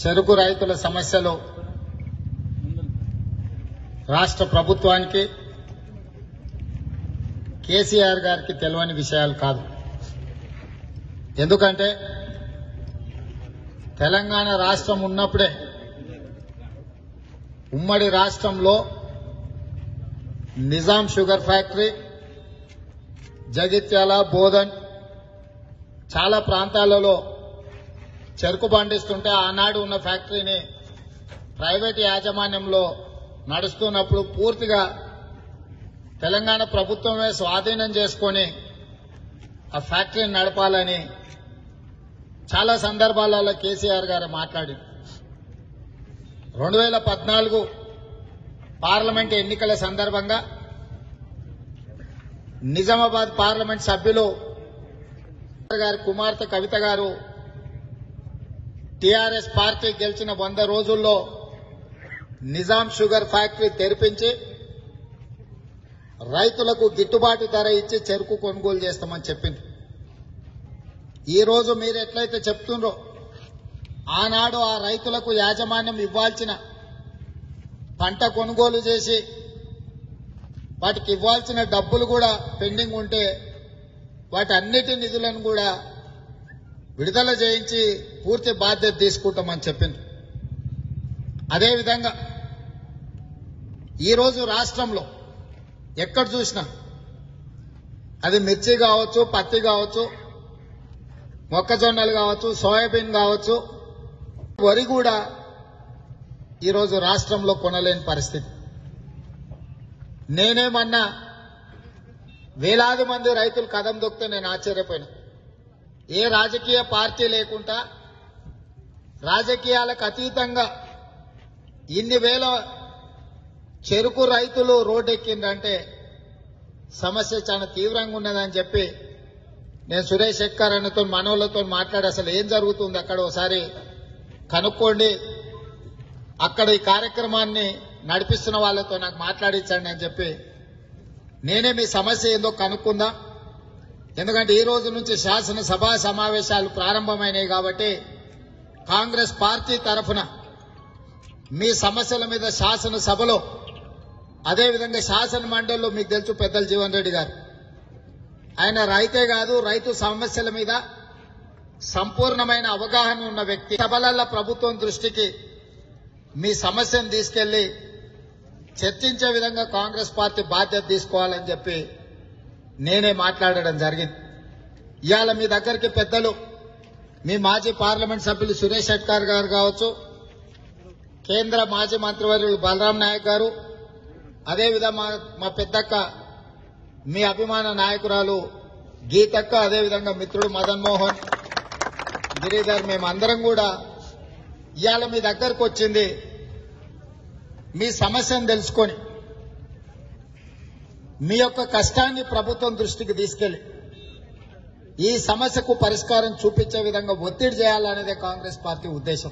చెరుకు రైతుల సమస్యలు రాష్ట్ర ప్రభుత్వానికి కేసీఆర్ గారికి తెలియని విషయాలు కాదు ఎందుకంటే తెలంగాణ రాష్ట్రం ఉన్నప్పుడే ఉమ్మడి రాష్ట్రంలో నిజాం షుగర్ ఫ్యాక్టరీ జగిత్యాల బోధన్ చాలా ప్రాంతాలలో చెరుకు పండిస్తుంటే ఆనాడు ఉన్న ఫ్యాక్టరీని ప్రైవేట్ యాజమాన్యంలో నడుస్తున్నప్పుడు పూర్తిగా తెలంగాణ ప్రభుత్వమే స్వాధీనం చేసుకొని ఆ ఫ్యాక్టరీని నడపాలని చాలా సందర్భాలలో కేసీఆర్ గారు మాట్లాడారు రెండు వేల పద్నాలుగు పార్లమెంట్ ఎన్నికల సందర్భంగా నిజామాబాద్ పార్లమెంట్ సభ్యులు గారి కుమార్తె కవిత గారు టీఆర్ఎస్ పార్టీ గెలిచిన వంద రోజుల్లో నిజాం షుగర్ ఫ్యాక్టరీ తెరిపించి రైతులకు గిట్టుబాటు ధర ఇచ్చి చెరుకు కొనుగోలు చేస్తామని చెప్పింది ఈ రోజు మీరు ఎట్లయితే చెప్తుండ్రో ఆనాడు ఆ రైతులకు యాజమాన్యం ఇవ్వాల్సిన పంట కొనుగోలు చేసి వాటికి ఇవ్వాల్సిన డబ్బులు కూడా పెండింగ్ ఉంటే వాటి అన్నిటి నిధులను కూడా విడుదల చేయించి పూర్తి బాధ్యత తీసుకుంటామని చెప్పింది అదేవిధంగా ఈరోజు రాష్ట్రంలో ఎక్కడ చూసినా అది మిర్చి కావచ్చు పత్తి కావచ్చు మొక్కజొన్నలు కావచ్చు సోయాబీన్ కావచ్చు వరి కూడా ఈరోజు రాష్ట్రంలో కొనలేని పరిస్థితి నేనేమన్నా వేలాది మంది రైతులు కదం దొక్కితే నేను ఆశ్చర్యపోయినా ఏ రాజకీయ పార్టీ లేకుండా రాజకీయాలకు అతీతంగా ఇన్ని వేల చెరుకు రైతులు రోడ్డెక్కిందంటే సమస్య చాలా తీవ్రంగా ఉన్నదని చెప్పి నేను సురేష్ శెట్కర్ అన్నతో మనోళ్ళతో మాట్లాడి అసలు ఏం జరుగుతుంది అక్కడ ఒకసారి కనుక్కోండి అక్కడ ఈ కార్యక్రమాన్ని నడిపిస్తున్న వాళ్ళతో నాకు మాట్లాడించండి అని చెప్పి నేనే మీ సమస్య ఏందో కనుక్కుందాం ఎందుకంటే ఈ రోజు నుంచి శాసనసభ సమావేశాలు ప్రారంభమైనాయి కాబట్టి కాంగ్రెస్ పార్టీ తరఫున మీ సమస్యల మీద శాసనసభలో అదేవిధంగా శాసన మండలిలో మీకు తెలుసు పెద్దలు జీవన్ రెడ్డి గారు ఆయన రైతే కాదు రైతు సమస్యల మీద సంపూర్ణమైన అవగాహన ఉన్న వ్యక్తి సభలల్ల ప్రభుత్వం దృష్టికి మీ సమస్యను తీసుకెళ్లి చర్చించే విధంగా కాంగ్రెస్ పార్టీ బాధ్యత తీసుకోవాలని చెప్పి నేనే మాట్లాడడం జరిగింది ఇవాళ మీ దగ్గరికి పెద్దలు మీ మాజీ పార్లమెంట్ సభ్యులు సురేష్ షెట్కార్ గారు కావచ్చు కేంద్ర మాజీ మంత్రివర్యులు బలరాం నాయక్ గారు అదేవిధంగా మా మా పెద్దక్క మీ అభిమాన నాయకురాలు గీతక్క అదేవిధంగా మిత్రుడు మదన్ మోహన్ గిరిధర్ మేమందరం కూడా ఇవాళ మీ దగ్గరకు వచ్చింది మీ సమస్యను తెలుసుకొని మీ యొక్క కష్టాన్ని ప్రభుత్వం దృష్టికి తీసుకెళ్లి ఈ సమస్యకు పరిష్కారం చూపించే విధంగా ఒత్తిడి చేయాలనేదే కాంగ్రెస్ పార్టీ ఉద్దేశం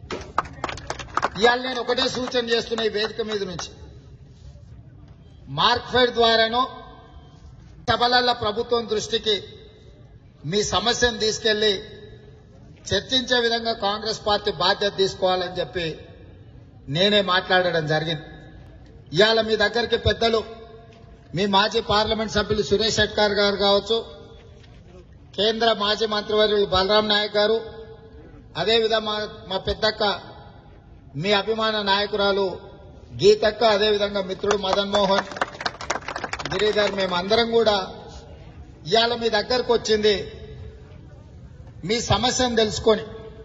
ఇవాళ నేను ఒకటే సూచన చేస్తున్న ఈ వేదిక మీద నుంచి మార్క్ఫెడ్ ద్వారానో సభలల్ల ప్రభుత్వం దృష్టికి మీ సమస్యను తీసుకెళ్లి చర్చించే విధంగా కాంగ్రెస్ పార్టీ బాధ్యత తీసుకోవాలని చెప్పి నేనే మాట్లాడడం జరిగింది ఇవాళ మీ దగ్గరికి పెద్దలు మీ మాజీ పార్లమెంట్ సభ్యులు సురేష్ షెట్కార్ గారు కావచ్చు కేంద్ర మాజీ మంత్రివర్యులు బలరాం నాయక్ గారు అదేవిధంగా మా మా పెద్దక్క మీ అభిమాన నాయకురాలు గీతక్క అదేవిధంగా మిత్రుడు మదన్ మోహన్ గిరిధర్ మేమందరం కూడా ఇవాళ మీ దగ్గరకు వచ్చింది మీ సమస్యను తెలుసుకొని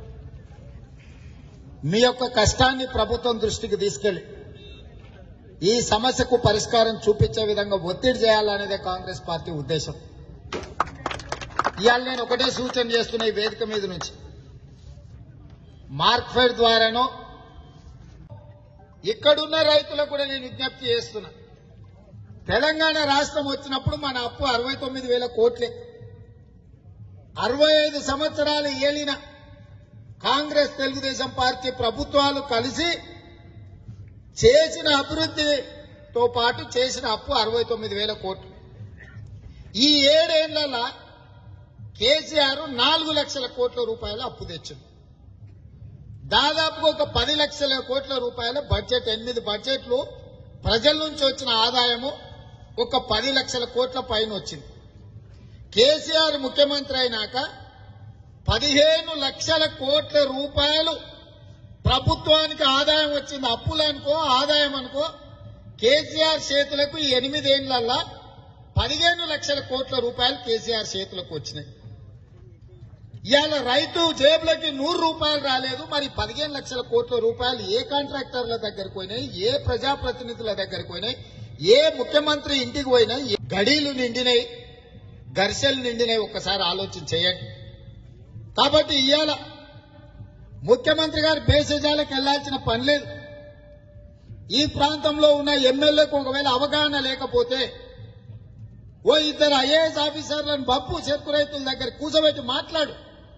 మీ యొక్క కష్టాన్ని ప్రభుత్వం దృష్టికి తీసుకెళ్లి ఈ సమస్యకు పరిష్కారం చూపించే విధంగా ఒత్తిడి చేయాలనేదే కాంగ్రెస్ పార్టీ ఉద్దేశం ఇవాళ నేను ఒకటే సూచన చేస్తున్న ఈ వేదిక మీద నుంచి మార్క్ఫెడ్ ద్వారానో ఇక్కడున్న రైతులకు కూడా నేను విజ్ఞప్తి చేస్తున్నా తెలంగాణ రాష్ట్రం వచ్చినప్పుడు మన అప్పు అరవై తొమ్మిది వేల కోట్లే అరవై ఐదు సంవత్సరాలు ఏలిన కాంగ్రెస్ తెలుగుదేశం పార్టీ ప్రభుత్వాలు కలిసి చేసిన అభివృద్ధితో పాటు చేసిన అప్పు అరవై తొమ్మిది వేల కోట్లు ఈ ఏడేళ్లలో కేసీఆర్ నాలుగు లక్షల కోట్ల రూపాయల అప్పు తెచ్చింది దాదాపుగా ఒక పది లక్షల కోట్ల రూపాయల బడ్జెట్ ఎనిమిది బడ్జెట్లు ప్రజల నుంచి వచ్చిన ఆదాయము ఒక పది లక్షల కోట్ల పైన వచ్చింది కేసీఆర్ ముఖ్యమంత్రి అయినాక పదిహేను లక్షల కోట్ల రూపాయలు ప్రభుత్వానికి ఆదాయం వచ్చింది అప్పులు అనుకో ఆదాయం అనుకో కేసీఆర్ చేతులకు ఈ ఎనిమిదేళ్లల్లా పదిహేను లక్షల కోట్ల రూపాయలు కేసీఆర్ చేతులకు వచ్చినాయి ఇవాళ రైతు జేబులకి నూరు రూపాయలు రాలేదు మరి పదిహేను లక్షల కోట్ల రూపాయలు ఏ కాంట్రాక్టర్ల దగ్గరకు పోయినాయి ఏ ప్రజాప్రతినిధుల దగ్గరకు పోయినాయి ఏ ముఖ్యమంత్రి ఇంటికి పోయినాయి ఏ గడీలు నిండినాయి గరిసెలు నిండినాయి ఒక్కసారి ఆలోచన చేయండి కాబట్టి ఇవాళ ముఖ్యమంత్రి గారు బేసజాలకు వెళ్లాల్సిన పని లేదు ఈ ప్రాంతంలో ఉన్న ఎమ్మెల్యేకు ఒకవేళ అవగాహన లేకపోతే ఓ ఇద్దరు ఐఏఎస్ ఆఫీసర్లను బప్పు చెరుకు రైతుల దగ్గర కూర్చోబెట్టి మాట్లాడు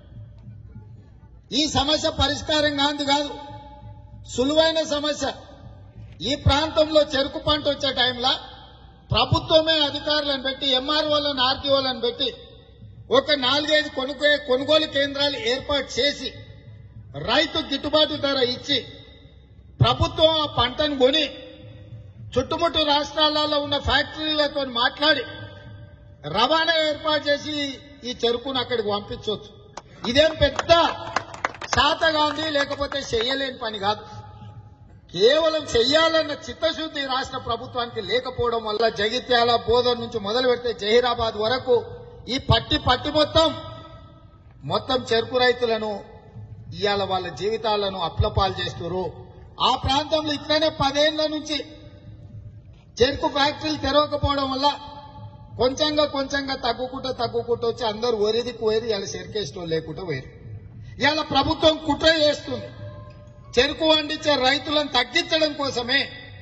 ఈ సమస్య పరిష్కారం కాదు కాదు సులువైన సమస్య ఈ ప్రాంతంలో చెరుకు పంట వచ్చే టైంలో ప్రభుత్వమే అధికారులను పెట్టి ఎంఆర్ఓలను ఆర్టీఓలను పెట్టి ఒక నాలుగైదు కొనుగో కొనుగోలు కేంద్రాలు ఏర్పాటు చేసి రైతు గిట్టుబాటు ధర ఇచ్చి ప్రభుత్వం ఆ పంటను కొని చుట్టుముట్టు రాష్ట్రాలలో ఉన్న ఫ్యాక్టరీలతో మాట్లాడి రవాణా ఏర్పాటు చేసి ఈ చెరుకును అక్కడికి పంపించవచ్చు ఇదేం పెద్ద శాతగా ఉంది లేకపోతే చెయ్యలేని పని కాదు కేవలం చెయ్యాలన్న చిత్తశుద్ధి రాష్ట్ర ప్రభుత్వానికి లేకపోవడం వల్ల జగిత్యాల బోధన్ నుంచి మొదలు పెడితే జహీరాబాద్ వరకు ఈ పట్టి పట్టి మొత్తం మొత్తం చెరుకు రైతులను ఇవాళ వాళ్ళ జీవితాలను అప్లపాలు చేస్తున్నారు ఆ ప్రాంతంలో ఇట్లనే పదేళ్ల నుంచి చెరుకు ఫ్యాక్టరీలు తెరవకపోవడం వల్ల కొంచెంగా కొంచెంగా తగ్గుకుంటూ తగ్గుకుంటూ వచ్చి అందరూ ఒరిది పోయేది ఇలా చెరుకేష్టం లేకుండా పోయారు ఇవాళ ప్రభుత్వం కుట్ర చేస్తుంది చెరుకు వండించే రైతులను తగ్గించడం కోసమే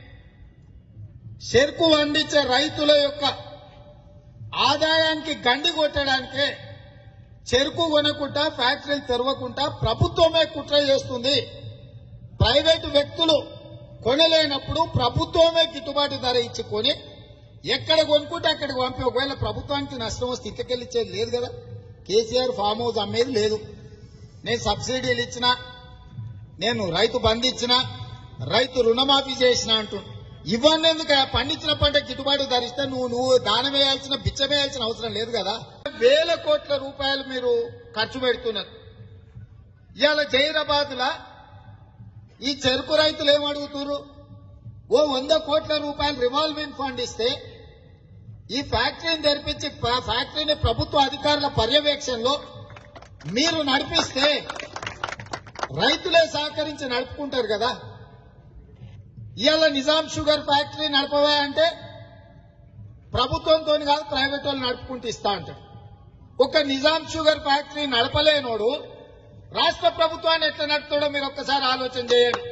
చెరుకు వండించే రైతుల యొక్క ఆదాయానికి గండి కొట్టడానికే చెరుకు కొనకుండా ఫ్యాక్టరీలు తెరవకుండా ప్రభుత్వమే కుట్ర చేస్తుంది ప్రైవేటు వ్యక్తులు కొనలేనప్పుడు ప్రభుత్వమే గిట్టుబాటు ధర ఇచ్చి కొని ఎక్కడ కొనుక్కుంటే అక్కడికి పంపి ఒకవేళ ప్రభుత్వానికి నష్టం వస్తే ఇక్కడికెళ్ళిచ్చేది లేదు కదా కేసీఆర్ ఫామ్ హౌస్ అమ్మేది లేదు నేను సబ్సిడీలు ఇచ్చిన నేను రైతు బంధు ఇచ్చిన రైతు రుణమాఫీ చేసిన అంటు ఇవన్నీ ఎందుకు పండించిన పంట గిట్టుబాటు ధరిస్తే నువ్వు నువ్వు దానం వేయాల్సిన బిచ్చం వేయాల్సిన అవసరం లేదు కదా వేల కోట్ల రూపాయలు మీరు ఖర్చు పెడుతున్నారు ఇవాళ జైరాబాద్ లా ఈ చెరుకు రైతులు ఏమడుగుతున్నారు ఓ వంద కోట్ల రూపాయలు రివాల్వింగ్ ఫండ్ ఇస్తే ఈ ఫ్యాక్టరీని తెరిపించి ప- ఫ్యాక్టరీని ప్రభుత్వ అధికారుల పర్యవేక్షణలో మీరు నడిపిస్తే రైతులే సహకరించి నడుపుకుంటారు కదా ఇవాళ నిజాం షుగర్ ఫ్యాక్టరీ నడపవా అంటే ప్రభుత్వంతో కాదు ప్రైవేట్ వాళ్ళు నడుపుకుంటూ ఇస్తా అంటాడు ఒక నిజాం షుగర్ ఫ్యాక్టరీ నడపలేనోడు రాష్ట్ర ప్రభుత్వాన్ని ఎట్లా నడుపుతాడో మీరు ఒక్కసారి ఆలోచన చేయండి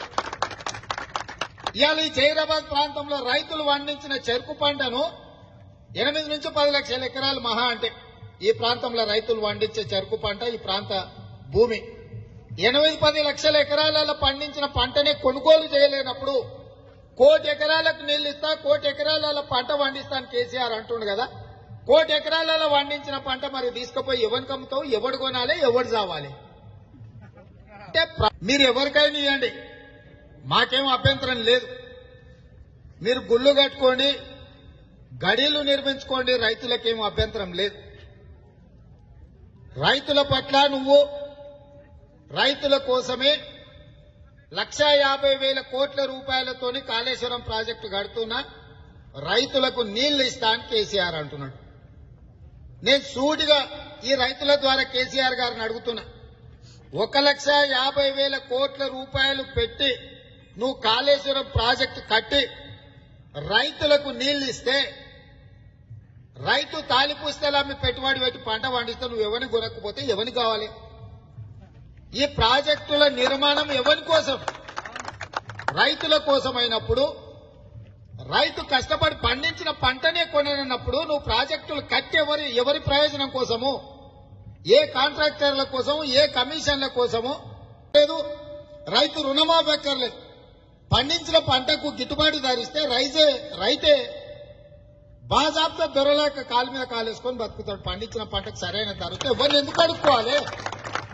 ఇవాళ ఈ జైరాబాద్ ప్రాంతంలో రైతులు పండించిన చెరుకు పంటను ఎనిమిది నుంచి పది లక్షల ఎకరాలు మహా అంటే ఈ ప్రాంతంలో రైతులు పండించే చెరుకు పంట ఈ ప్రాంత భూమి ఎనిమిది పది లక్షల ఎకరాలలో పండించిన పంటనే కొనుగోలు చేయలేనప్పుడు కోటి ఎకరాలకు నీళ్లు ఇస్తా కోటి ఎకరాలలో పంట పండిస్తాను కేసీఆర్ అంటుండు కదా కోటి ఎకరాలలో పండించిన పంట మరి తీసుకుపోయి ఎవరికి అమ్ముతావు ఎవడు కొనాలి ఎవడు చావాలి అంటే ప్ర- మీరు ఎవరికైనా ఇవ్వండి మాకేం అభ్యంతరం లేదు మీరు గుళ్ళు కట్టుకోండి గడీలు నిర్మించుకోండి రైతులకేం అభ్యంతరం లేదు రైతుల పట్ల నువ్వు రైతుల కోసమే లక్షా యాభై వేల కోట్ల రూపాయలతోని కాళేశ్వరం ప్రాజెక్టు కడుతున్నా రైతులకు నీళ్లు ఇస్తా అని కేసీఆర్ అంటున్నాడు నేను సూటిగా ఈ రైతుల ద్వారా కేసీఆర్ గారిని అడుగుతున్నా ఒక లక్ష యాభై వేల కోట్ల రూపాయలు పెట్టి నువ్వు కాళేశ్వరం ప్రాజెక్టు కట్టి రైతులకు నీళ్లు ఇస్తే రైతు తాలిపుస్తలు అమ్మి పెట్టుబడి పెట్టి పంట పండిస్తే నువ్వు ఎవరిని కొనకపోతే ఎవరికి కావాలి ఈ ప్రాజెక్టుల నిర్మాణం ఎవరి కోసం రైతుల కోసం అయినప్పుడు రైతు కష్టపడి పండించిన పంటనే కొననప్పుడు నువ్వు ప్రాజెక్టులు కట్టి ఎవరి ఎవరి ప్రయోజనం కోసము ఏ కాంట్రాక్టర్ల కోసం ఏ కమిషన్ల కోసము లేదు రైతు రుణమాఫీ అక్కర్లేదు పండించిన పంటకు గిట్టుబాటు ధరిస్తే రైతే రైతే బాజాబ్తా దొరలేక కాలు మీద కాలేసుకొని బతుకుతాడు పండించిన పంటకు సరైన ధర వస్తే ఎవరిని ఎందుకు అడుక్కోవాలి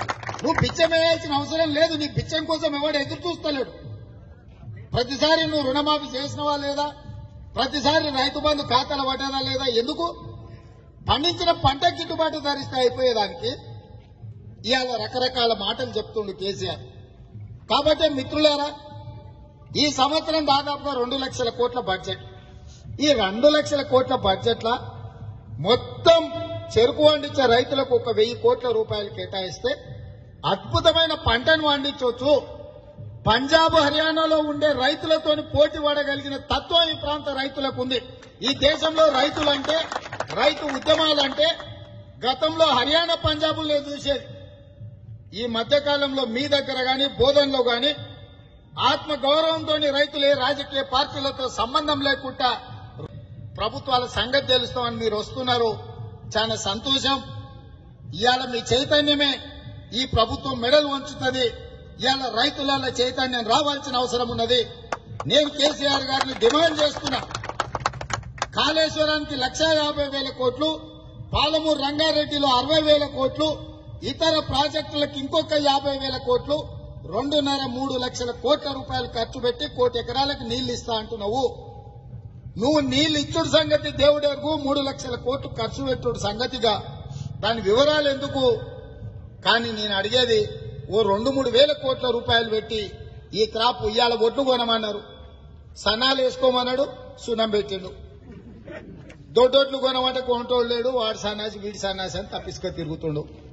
నువ్వు బిచ్చం వేయాల్సిన అవసరం లేదు నీ బిచ్చం కోసం ఎవడు ఎదురు చూస్తలేడు ప్రతిసారి నువ్వు రుణమాఫీ చేసినవా లేదా ప్రతిసారి రైతు బంధు ఖాతాలు పడ్డారా లేదా ఎందుకు పండించిన పంట గిట్టుబాటు ధరిస్తే అయిపోయేదానికి ఇవాళ రకరకాల మాటలు చెప్తుండు కేసీఆర్ కాబట్టి మిత్రులారా ఈ సంవత్సరం దాదాపుగా రెండు లక్షల కోట్ల బడ్జెట్ ఈ రెండు లక్షల కోట్ల బడ్జెట్ల మొత్తం చెరుకు పండించే రైతులకు ఒక వెయ్యి కోట్ల రూపాయలు కేటాయిస్తే అద్భుతమైన పంటను పండించవచ్చు పంజాబ్ హర్యానాలో ఉండే రైతులతోని పోటీ పడగలిగిన తత్వం ఈ ప్రాంత రైతులకు ఉంది ఈ దేశంలో రైతులంటే రైతు ఉద్యమాలంటే గతంలో హర్యానా పంజాబుల్లో చూసేది ఈ మధ్యకాలంలో మీ దగ్గర గాని బోధనలో గాని ఆత్మ గౌరవంతో రైతులు ఏ రాజకీయ పార్టీలతో సంబంధం లేకుండా ప్రభుత్వాల సంగతి తెలుస్తామని మీరు వస్తున్నారు చాలా సంతోషం ఇవాళ మీ చైతన్యమే ఈ ప్రభుత్వం మెడలు వంచుతుంది ఇవాళ రైతుల చైతన్యం రావాల్సిన అవసరం ఉన్నది నేను కేసీఆర్ గారిని డిమాండ్ చేస్తున్నా కాళేశ్వరానికి లక్షా యాభై వేల కోట్లు పాలమూరు రంగారెడ్డిలో అరవై వేల కోట్లు ఇతర ప్రాజెక్టులకు ఇంకొక యాభై వేల కోట్లు రెండున్నర మూడు లక్షల కోట్ల రూపాయలు ఖర్చు పెట్టి కోటి ఎకరాలకు నీళ్లు ఇస్తా అంటున్నావు నువ్వు నీళ్లు ఇచ్చుడు సంగతి దేవుడెరుగు మూడు లక్షల కోట్లు ఖర్చు పెట్టుడు సంగతిగా దాని వివరాలు ఎందుకు కానీ నేను అడిగేది ఓ రెండు మూడు వేల కోట్ల రూపాయలు పెట్టి ఈ క్రాప్ ఇయ్యాల ఒడ్లు కొనమన్నారు సన్నాలు వేసుకోమన్నాడు సున్నం పెట్టిండు దొడ్డొడ్లు కొనమంటే కొంటోడు లేడు వాడు సన్నాసి వీడి సన్నాసి అని తప్పించుకొని తిరుగుతుండు